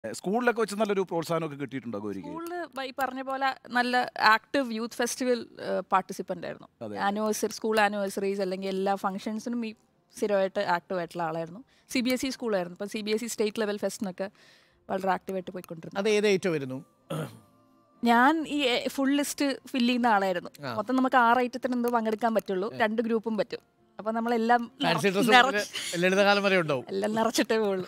സ്കൂളിലൊക്കെ വെച്ച് നല്ലൊരു പ്രോത്സാഹനമൊക്കെ കിട്ടിയിട്ടുണ്ടോ ഗൗരിക്ക് സ്കൂളിൽ ഈ പറഞ്ഞ പോലെ നല്ല ആക്റ്റീവ് യൂത്ത് ഫെസ്റ്റിവൽ പാർട്ടിസിപ്പൻ്റ് ആയിരുന്നു അതെ. ആനിവേഴ്സറി സ്കൂൾ ആനിവേഴ്സറീസ് അല്ലെങ്കിൽ എല്ലാ ഫംഗ്ഷൻസിനും ഈ സ്ഥിരമായിട്ട് ആക്റ്റീവ് ആയിട്ടുള്ള ആളായിരുന്നു സി ബി എസ് ഇ സ്കൂളായിരുന്നു ഇപ്പം C B S E state level ഫെസ്റ്റിനൊക്കെ വളരെ ആക്റ്റീവായിട്ട് പോയിക്കൊണ്ടിരുന്നു അത് ഏത് ഐറ്റം വരുന്നു ഞാൻ ഈ ഫുൾ ലിസ്റ്റ് ഫില്ല് ചെയ്യുന്ന ആളായിരുന്നു മൊത്തം നമുക്ക് ആറ് ഐറ്റത്തിന് എന്തോ പങ്കെടുക്കാൻ പറ്റുള്ളൂ രണ്ട് ഗ്രൂപ്പും പറ്റും അപ്പൊ നമ്മളെല്ലാം ഫാൻസി നിറ- ഡ്രസ് നിറച്ച്- ലളിതകാലം വരെ ഉണ്ടാവും എല്ലാം നിറച്ചിട്ടേ പോകുള്ളൂ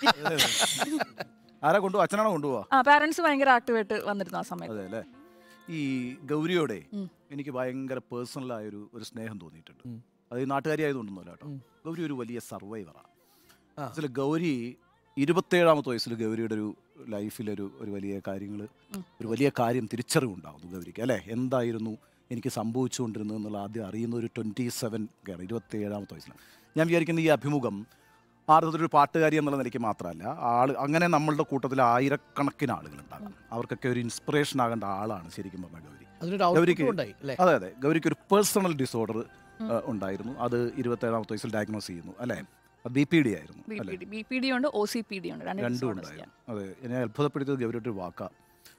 ആരാ കൊണ്ടുപോവാ അച്ഛനാണോ കൊണ്ടുപോവാ ആ പാരന്റ്സ് ഭയങ്കര ആക്റ്റീവായിട്ട് വന്നിരുന്നു ആ സമയത്ത് അതെ അല്ലേ ഈ ഗൗരിയോടെ എനിക്ക് ഭയങ്കര പേഴ്സണലായ ഒരു ഒരു സ്നേഹം തോന്നിയിട്ടുണ്ട് അത് ഈ നാട്ടുകാരി ആയതുകൊണ്ടൊന്നുമല്ല കേട്ടോ ഗൗരി ഒരു വലിയ സർവൈവറാണ് ആ. അതിൽ ഗൗരി ഇരുപത്തേഴാമത്തെ വയസ്സിൽ ഗൗരിയുടെ ഒരു ലൈഫിലൊരു ഒരു വലിയ കാര്യങ്ങൾ ഒരു വലിയ കാര്യം തിരിച്ചറിവുണ്ടാകുന്നു ഗൗരിക്ക് അല്ലേ എന്തായിരുന്നു എനിക്ക് സംഭവിച്ചുകൊണ്ടിരുന്നത് എന്നുള്ള ആദ്യം അറിയുന്ന ഒരു ട്വൻറ്റി സെവൻ ഒക്കെയാണ് ഇരുപത്തേഴാമത്തെ വയസ്സിലാണ് ഞാൻ വിചാരിക്കുന്ന ഈ അഭിമുഖം ആർദ്രത്തിൽ ഒരു പാട്ടുകാരി എന്നുള്ള നിലയ്ക്ക് മാത്രമല്ല ആൾ അങ്ങനെ നമ്മളുടെ കൂട്ടത്തിൽ ആയിരക്കണക്കിന് ആളുകളുണ്ടാകും അവർക്കൊക്കെ ഒരു ഇൻസ്പിറേഷൻ ആകേണ്ട ആളാണ് ശരിക്കും പറഞ്ഞ ഗൗരി അതിനൊരു ഔട്ട്പുട്ട് ഉണ്ടായി അല്ലേ അതെ അതെ ഗൗരിക്ക് ഒരു പേഴ്സണൽ ഡിസോർഡർ ഉണ്ടായിരുന്നു അത് ഇരുപത്തേഴാമത്തെ വയസ്സിൽ ഡയഗ്നോസ് ചെയ്യുന്നു അല്ലേ ബി പി ഡി ആയിരുന്നു ബി അല്ലേ P D B P D ഉണ്ട് ഒ സി പി ഡി ഉണ്ട് രണ്ട് രണ്ടും disorders ഉണ്ടായിരുന്നു അതെ എന്നെ അത്ഭുതപ്പെടുത്തിയത് ഗൗരിയുടെ ഒരു വാക്കാണ്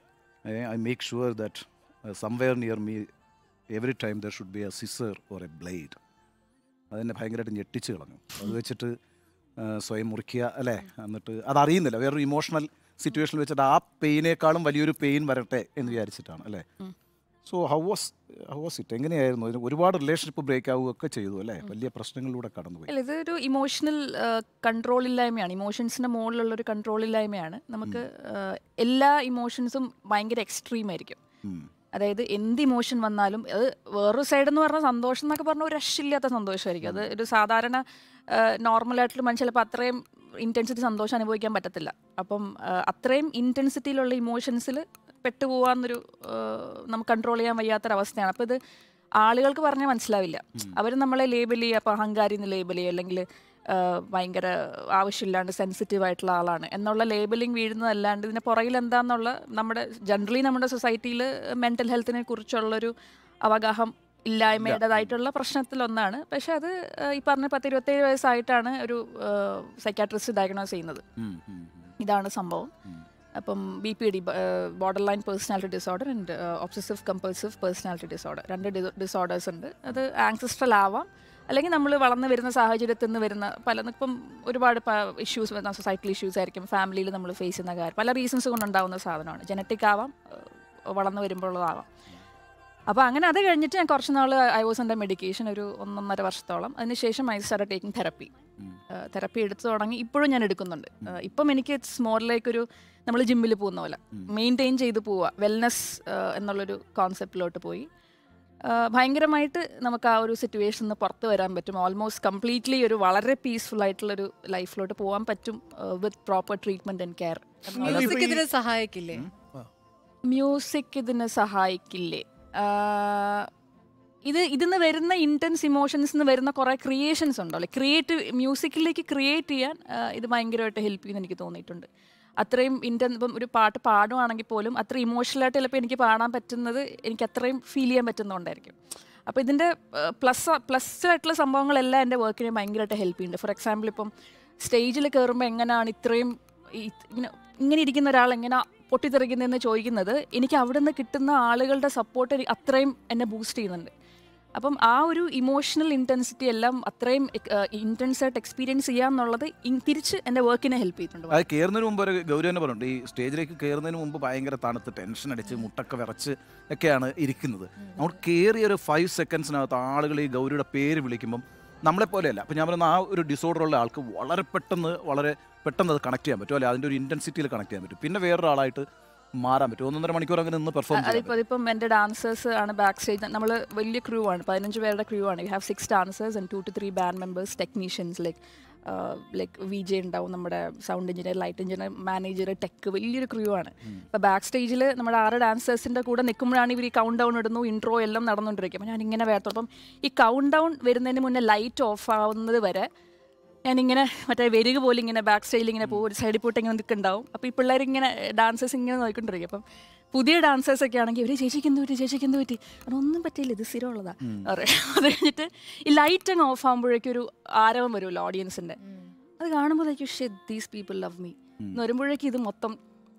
I make sure that somewhere near me every time there should be a scissor or a blade അതെന്നെ ഭയങ്കരമായിട്ട് ഞെട്ടിച്ച് കളഞ്ഞു അത് വെച്ചിട്ട് ആ, സ്വയം മുറിക്കുക അല്ലേ എന്നിട്ട് അതറിയുന്നില്ല വേറൊരു ഇമോഷണൽ സിറ്റുവേഷനിൽ വെച്ചിട്ട് ആ പെയിനേക്കാളും വലിയൊരു പെയിൻ വരട്ടെ എന്ന് വിചാരിച്ചിട്ടാണ് അല്ലേ so how was how was it എങ്ങനെയായിരുന്നു ഇതിന് ഒരുപാട് റിലേഷൻഷിപ്പ് ബ്രേക്ക് ആവുകയൊക്കെ ചെയ്തു അല്ലേ വലിയ പ്രശ്നങ്ങളിലൂടെ കടന്നുപോയി അല്ല ഇതൊരു ഇമോഷണൽ കൺട്രോൾ ഇല്ലായ്മയാണ് ഇമോഷൻസിന്റെ മുകളിലുള്ള ഒരു കൺട്രോൾ ഇല്ലായ്മയാണ് നമുക്ക് ആ, എല്ലാ ഇമോഷൻസും ഭയങ്കര എക്സ്ട്രീം ആയിരിക്കും ഉം. അതായത് എന്ത് ഇമോഷൻ വന്നാലും അത് വേറൊരു സൈഡ് എന്ന് പറഞ്ഞാൽ സന്തോഷം എന്നൊക്കെ പറഞ്ഞാൽ ഒരു രക്ഷയില്ലാത്ത സന്തോഷമായിരിക്കും അത് ഒരു സാധാരണ നോർമലായിട്ടുള്ള മനുഷ്യർ ചിലപ്പോൾ അത്രയും ഇൻറ്റൻസിറ്റി സന്തോഷം അനുഭവിക്കാൻ പറ്റത്തില്ല അപ്പം ആ, അത്രയും ഇൻറ്റൻസിറ്റിയിലുള്ള ഇമോഷൻസിൽ പെട്ടുപോകാന്നൊരു ആ, നമുക്ക് കൺട്രോൾ ചെയ്യാൻ വയ്യാത്തൊരവസ്ഥയാണ് അപ്പോൾ ഇത് ആളുകൾക്ക് പറഞ്ഞാൽ മനസ്സിലാവില്ല അവർ നമ്മളെ ലേബൽ ചെയ്യുക അപ്പോൾ അഹങ്കാരി എന്ന് ലേബൽ ചെയ്യുക അല്ലെങ്കിൽ ആ, ഭയങ്കര ആവശ്യമില്ലാണ്ട് സെൻസിറ്റീവ് ആയിട്ടുള്ള ആളാണ് എന്നുള്ള ലേബലിംഗ് വീഴുന്നതല്ലാണ്ട് ഇതിൻ്റെ പുറകിൽ എന്താന്നുള്ള നമ്മുടെ ജനറലി നമ്മുടെ സൊസൈറ്റിയിൽ മെൻ്റൽ ഹെൽത്തിനെ കുറിച്ചുള്ളൊരു അവഗാഹം ഇല്ലായ്മയുടേതായിട്ടുള്ള പ്രശ്നത്തിലൊന്നാണ് പക്ഷെ അത് ആ, ഈ പറഞ്ഞ പത്ത് ഇരുപത്തേഴ് വയസ്സായിട്ടാണ് ഒരു സൈക്കാട്രിസ്റ്റ് ഡയഗ്നോസ് ചെയ്യുന്നത് ഉം, ഉം, ഉം. ഇതാണ് സംഭവം അപ്പം B P D border line personality disorder and obsessive compulsive personality disorder രണ്ട് ഡിസോർഡേഴ്സ് ഉണ്ട് അത് ആങ്സിസ്ട്രൽ ആവാം അല്ലെങ്കിൽ നമ്മൾ വളർന്നു വരുന്ന സാഹചര്യത്തിൽ നിന്ന് വരുന്ന പല ഇപ്പം ഒരുപാട് ഇഷ്യൂസ് വരുന്ന സൊസൈറ്റൽ ഇഷ്യൂസ് ആയിരിക്കും ഫാമിലിയിൽ നമ്മൾ ഫേസ് ചെയ്യുന്ന കാര്യം പല റീസൺസ് കൊണ്ടുണ്ടാകുന്ന സാധനമാണ് ജനറ്റിക് ആവാം ഏഹ് വളർന്നു വരുമ്പോഴുള്ളതാവാം അപ്പോൾ അങ്ങനെ അത് കഴിഞ്ഞിട്ട് ഞാൻ കുറച്ച് നാൾ ഐ വാസ് എൻ്റെ മെഡിക്കേഷൻ ഒരു ഒന്നൊന്നര വർഷത്തോളം അതിനുശേഷം I start taking therapy therapy എടുത്തു തുടങ്ങി ഇപ്പോഴും ഞാൻ എടുക്കുന്നുണ്ട് ഏഹ് ഇപ്പം എനിക്ക് ഇറ്റ്സ് മോർ ലൈക്ക് ഒരു നമ്മൾ ജിമ്മിൽ പോകുന്ന പോലെ മെയിൻറ്റെയിൻ ചെയ്ത് പോവുക വെൽനെസ് എന്നുള്ളൊരു കോൺസെപ്റ്റിലോട്ട് പോയി ഏഹ് ഭയങ്കരമായിട്ട് നമുക്ക് ആ ഒരു സിറ്റുവേഷനിൽ നിന്ന് പുറത്ത് വരാൻ പറ്റും ഓൾമോസ്റ്റ് കംപ്ലീറ്റ്ലി ഒരു വളരെ പീസ്ഫുൾ ആയിട്ടുള്ളൊരു ലൈഫിലോട്ട് പോകാൻ പറ്റും with proper treatment and care music ഇതിനെ സഹായിക്കില്ലേ മ്യൂസിക് ഇതിന് സഹായിക്കില്ലേ ആഹ് ഇത് ഇതിന്ന് വരുന്ന ഇൻറ്റൻസ് ഇമോഷൻസ് നിന്ന് വരുന്ന കുറേ ക്രിയേഷൻസ് ഉണ്ടല്ലോ ക്രിയേറ്റീവ് മ്യൂസിക്കിലേക്ക് ക്രിയേറ്റ് ചെയ്യാൻ ആഹ് ഇത് ഭയങ്കരമായിട്ട് ഹെൽപ്പ് ചെയ്യുമെന്ന് എനിക്ക് തോന്നിയിട്ടുണ്ട് അത്രയും ഇൻറ്റൻ ഇപ്പം ഒരു പാട്ട് പാടുവാണെങ്കിൽ പോലും അത്ര ഇമോഷണലായിട്ട് ചിലപ്പോൾ എനിക്ക് പാടാൻ പറ്റുന്നത് എനിക്ക് അത്രയും ഫീൽ ചെയ്യാൻ പറ്റുന്നതുകൊണ്ടായിരിക്കും അപ്പോൾ ഇതിൻ്റെ പ്ലസ് പ്ലസ് ആയിട്ടുള്ള സംഭവങ്ങളെല്ലാം എൻ്റെ വർക്കിനെ ഭയങ്കരമായിട്ട് ഹെൽപ്പ് ചെയ്യുന്നുണ്ട് ഫോർ എക്സാമ്പിൾ ഇപ്പം സ്റ്റേജിൽ കയറുമ്പോൾ എങ്ങനെയാണ് ഇത്രയും ഈ- ഇങ്ങനെ ഇങ്ങനെ ഇരിക്കുന്ന ഒരാൾ എങ്ങനെ പൊട്ടിത്തെറിക്കുന്നതെന്ന് ചോദിക്കുന്നത് എനിക്ക് അവിടെ നിന്ന് കിട്ടുന്ന ആളുകളുടെ സപ്പോർട്ട് അത്രയും എന്നെ ബൂസ്റ്റ് ചെയ്യുന്നുണ്ട് അപ്പം ആ ഒരു ഇമോഷണൽ ഇൻറ്റൻസിറ്റി എല്ലാം അത്രയും ഇൻറ്റൻസ് ആയിട്ട് എക്സ്പീരിയൻസ് ചെയ്യാന്നുള്ളത് ഇൻ- തിരിച്ച് എൻ്റെ വർക്കിനെ ഹെൽപ്പ് ചെയ്തിട്ടുണ്ട് അത് കയറുന്നതിന് മുമ്പ് ഒരു ഗൗരി തന്നെ പറഞ്ഞിട്ടുണ്ട് ഈ സ്റ്റേജിലേക്ക് കയറുന്നതിന് മുമ്പ് ഭയങ്കര തണുത്ത് ടെൻഷൻ അടിച്ച് മുട്ടൊക്കെ വിറച്ച് ഒക്കെയാണ് ഇരിക്കുന്നത് നമ്മൾ കയറിയ ഒരു ഫൈവ് സെക്കൻഡ്സിനകത്ത് ആളുകൾ ഈ ഗൗരിയുടെ പേര് വിളിക്കുമ്പം നമ്മളെ പോലെയല്ല അപ്പം ഞാൻ പറയുന്ന ആ ഒരു ഡിസോർഡർ ഉള്ള ആൾക്ക് വളരെ പെട്ടെന്ന് വളരെ പെട്ടെന്ന് അത് കണക്ട് ചെയ്യാൻ പറ്റും അല്ലെ അതിൻ്റെ ഒരു ഇൻറ്റൻസിറ്റിയിൽ കണക്ട് ചെയ്യാൻ പറ്റും പിന്നെ വേറൊരാളായിട്ട് മാറാൻ പറ്റും ഒന്നൊന്നര മണിക്കൂർ അങ്ങനെ നിന്ന് പെർഫോം ചെയ്യാൻ അതിപ്പോൾ അതിപ്പം എൻ്റെ ഡാൻസേഴ്സ് ആണ് ബാക്ക് സ്റ്റേജ് നമ്മൾ വലിയ ക്രൂ ആണ് പതിനഞ്ച് പേരുടെ ക്രൂ ആണ് you have six dancers and two two three band members technicians like like V J ഉണ്ടാവും നമ്മുടെ sound engineer light engineer manager tech വലിയൊരു ക്രൂ ആണ് അപ്പോൾ ബാക്ക് സ്റ്റേജിൽ നമ്മുടെ ആറ് ഡാൻസേഴ്സിൻ്റെ കൂടെ നിൽക്കുമ്പോഴാണ് ഇവർ ഈ കൗണ്ട് ഡൗൺ ഇടുന്നു ഇൻട്രോ എല്ലാം നടന്നുകൊണ്ടിരിക്കും അപ്പോൾ ഞാൻ ഇങ്ങനെ വേർത്തോളം അപ്പം ഈ കൗണ്ട് ഡൗൺ വരുന്നതിന് മുന്നേ ലൈറ്റ് ഓഫ് ആവുന്നത് വരെ ഞാനിങ്ങനെ മറ്റേ വെരുക പോലെ ഇങ്ങനെ ബാക്ക് സ്റ്റൈലിൽ ഇങ്ങനെ പോകും ഒരു സൈഡിൽ പോയിട്ട് ഇങ്ങനെ നിൽക്കുന്നുണ്ടാവും അപ്പോൾ ഈ പിള്ളേർ ഇങ്ങനെ ഡാൻസേഴ്സ് ഇങ്ങനെ നോക്കിക്കൊണ്ടിരിക്കും അപ്പം പുതിയ ഡാൻസേഴ്സ് ഒക്കെ ആണെങ്കിൽ ഇവർ ചേച്ചിക്ക് എന്ത് പറ്റി ചേച്ചിക്ക് എന്ത് പറ്റി ഒന്നും പറ്റിയില്ല ഇത് സ്ഥിരമുള്ളതാ പറയാം അത് കഴിഞ്ഞിട്ട് ഈ ലൈറ്റ് അങ്ങ് ഓഫ് ആകുമ്പോഴേക്കും ഒരു ആരവം വരുമല്ലോ ഓഡിയൻസിൻ്റെ അത് കാണുമ്പോഴേക്കും shed these people love me എന്ന് വരുമ്പോഴേക്കും ഇത് മൊത്തം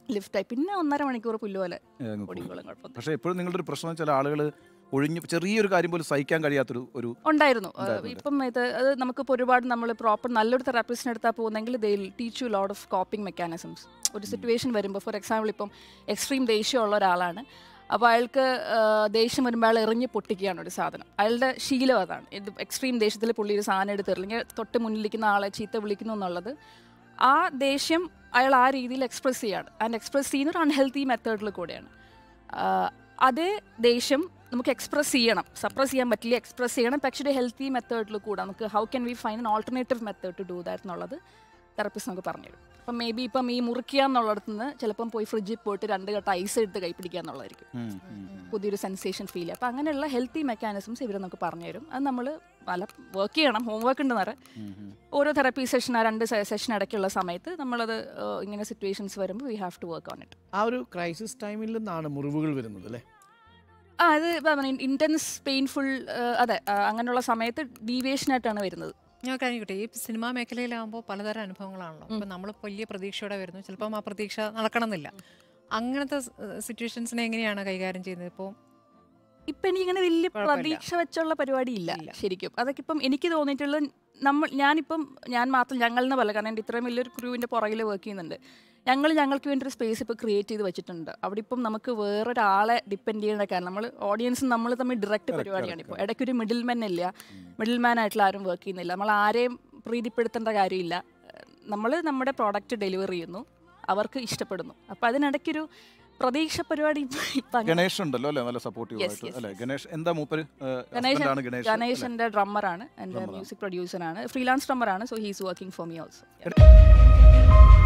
ലിഫ്റ്റായി പിന്നെ ഒന്നര മണിക്കൂർ പുല്ല് പോലെ ഏ, അങ്ങ് പോകും. ഓടിക്കോളും കുഴപ്പമൊന്നും പക്ഷേ എപ്പോഴും നിങ്ങളുടെ ഒരു പ്രശ്നം ചില ആളുകൾ ഒഴിഞ്ഞ് ചെറിയൊരു കാര്യം പോലും സഹിക്കാൻ കഴിയാത്തൊരു ഒരു ഉണ്ടായിരുന്നു ആ, ഉണ്ടായിരുന്നു. ഇപ്പം ഇത് അത് നമുക്കിപ്പോൾ ഒരുപാട് നമ്മൾ പ്രോപ്പർ നല്ലൊരു തെറാപ്പിസ്റ്റിന് എടുത്താൽ പോകുന്നെങ്കിൽ they teach you load of coping mechanisms ഒരു സിറ്റുവേഷൻ വരുമ്പോൾ ഫോർ എക്സാമ്പിൾ ഇപ്പം എക്സ്ട്രീം ദേഷ്യമുള്ള ഒരാളാണ് അപ്പോൾ അയാൾക്ക് ആ, ദേഷ്യം വരുമ്പോൾ അയാൾ എറിഞ്ഞ് പൊട്ടിക്കുകയാണ് ഒരു സാധനം അയാളുടെ ശീലം അതാണ് ഇത് എക്സ്ട്രീം ദേഷ്യത്തിൽ പുള്ളി ഒരു സാധനം എടുത്ത് അല്ലെങ്കിൽ തൊട്ട് മുന്നിലിരിക്കുന്ന ആളെ ചീത്ത വിളിക്കുന്നു എന്നുള്ളത് ആ ദേഷ്യം അയാൾ ആ രീതിയിൽ എക്സ്പ്രസ് ചെയ്യാണ് ആൻഡ് എക്സ്പ്രസ് ചെയ്യുന്ന ഒരു അൺഹെൽത്തി മെത്തേഡിൽ കൂടെയാണ് ആ, അതേ ദേഷ്യം നമുക്ക് എക്സ്പ്രസ് ചെയ്യണം സപ്രസ് ചെയ്യാൻ പറ്റില്ല എക്സ്പ്രസ് ചെയ്യണം പക്ഷേ ഒരു ഹെൽത്തി മെത്തേഡിൽ കൂടെ നമുക്ക് how can we find an alternative method to do that എന്നുള്ളത് തെറപ്പിസ്റ്റ് നമുക്ക് പറഞ്ഞുതരും അപ്പം മേ ബി ഇപ്പം ഈ മുറിക്കുക എന്നുള്ളിടത്ത് നിന്ന് ചിലപ്പം പോയി ഫ്രിഡ്ജിൽ പോയിട്ട് രണ്ട് കട്ട ഐസ് എടുത്ത് കൈ പിടിക്കുക എന്നുള്ളതായിരിക്കും ഉം, ഉം. പുതിയൊരു സെൻസേഷൻ ഫീൽ അപ്പം അങ്ങനെയുള്ള ഹെൽത്തി മെക്കാനിസംസ് ഇവർ നമുക്ക് പറഞ്ഞുതരും അത് നമ്മൾ നല്ല വർക്ക് ചെയ്യണം ഹോംവർക്ക് ഉണ്ട് നിറ ഉം, ഉം. ഓരോ തെറപ്പി സെഷൻ ആ രണ്ട് സെഷൻ ഇടയ്ക്കുള്ള സമയത്ത് നമ്മളത് ഏഹ്, ഇങ്ങനെ സിറ്റുവേഷൻസ് വരുമ്പോൾ we have to work on it ആ ഒരു ക്രൈസിസ് ടൈമിൽ നിന്നാണ് മുറിവുകൾ വരുന്നത് അല്ലേ ആ അത് ഇൻറ്റൻസ് പെയിൻഫുൾ അതെ ആ, അങ്ങനെയുള്ള സമയത്ത് ഡീവിയേഷൻ ആയിട്ടാണ് വരുന്നത് ഞാൻ കഴിഞ്ഞിട്ടെ ഈ സിനിമാ മേഖലയിലാകുമ്പോൾ പലതരം അനുഭവങ്ങളാണല്ലോ ഇപ്പം നമ്മൾ വലിയ പ്രതീക്ഷയോടെ വരുന്നു ചിലപ്പം ആ പ്രതീക്ഷ നടക്കണമെന്നില്ല അങ്ങനത്തെ സിറ്റുവേഷൻസിനെ എങ്ങനെയാണ് കൈകാര്യം ചെയ്യുന്നത് ഇപ്പോൾ ഇപ്പം എനിക്കിങ്ങനെ വലിയ കുഴപ്പമില്ല. പ്രതീക്ഷ വെച്ചുള്ള പരിപാടി ഇല്ല ഇല്ല. ശരിക്കും അതൊക്കെ ഇപ്പം എനിക്ക് തോന്നിയിട്ടുള്ളത് നമ്മൾ ഞാനിപ്പം ഞാൻ മാത്രം ഞങ്ങൾ എന്ന് പറയില്ല കാരണം എൻ്റെ ഇത്രയും വലിയൊരു ക്രൂവിൻ്റെ പുറകിൽ വർക്ക് ചെയ്യുന്നുണ്ട് ഞങ്ങൾ ഞങ്ങൾക്ക് വേണ്ടി ഒരു സ്പേസ് ഇപ്പോൾ ക്രിയേറ്റ് ചെയ്ത് വെച്ചിട്ടുണ്ട് അവിടെ ഇപ്പം നമുക്ക് വേറൊരാളെ ഡിപ്പെൻഡ് ചെയ്യേണ്ട കാര്യം നമ്മൾ ഓഡിയൻസും നമ്മൾ തമ്മിൽ ഡയറക്റ്റ് Correct, പരിപാടിയാണ് correct, ഇപ്പോൾ ഇടയ്ക്കൊരു മിഡിൽ മെൻ ഇല്ല മിഡിൽ മാൻ ആയിട്ടുള്ള ആരും വർക്ക് ചെയ്യുന്നില്ല നമ്മൾ ആരെയും പ്രീതിപ്പെടുത്തേണ്ട കാര്യമില്ല നമ്മൾ നമ്മുടെ പ്രോഡക്റ്റ് ഡെലിവർ ചെയ്യുന്നു അവർക്ക് ഇഷ്ടപ്പെടുന്നു അപ്പം അതിനിടയ്ക്കൊരു പ്രതീക്ഷ പരിപാടി ഇപ്പം അങ്ങനെ ഗണേഷ് ഉണ്ടല്ലോ അല്ലേ നല്ല സപ്പോർട്ടീവ് Yes, ആയിട്ട് yes, അല്ലേ yes. ഗണേഷ് എന്താ മൂപ്പര് ഗണേശൻ ആണ് ഗണേഷ് ഗണേഷ് അല്ലേ? എൻ്റെ ഡ്രമ്മറാണ് എൻ്റെ Drummer ആണ്. മ്യൂസിക് പ്രൊഡ്യൂസറാണ് ഫ്രീലാൻസ് ഡ്രമ്മറാണ് so he's working for me also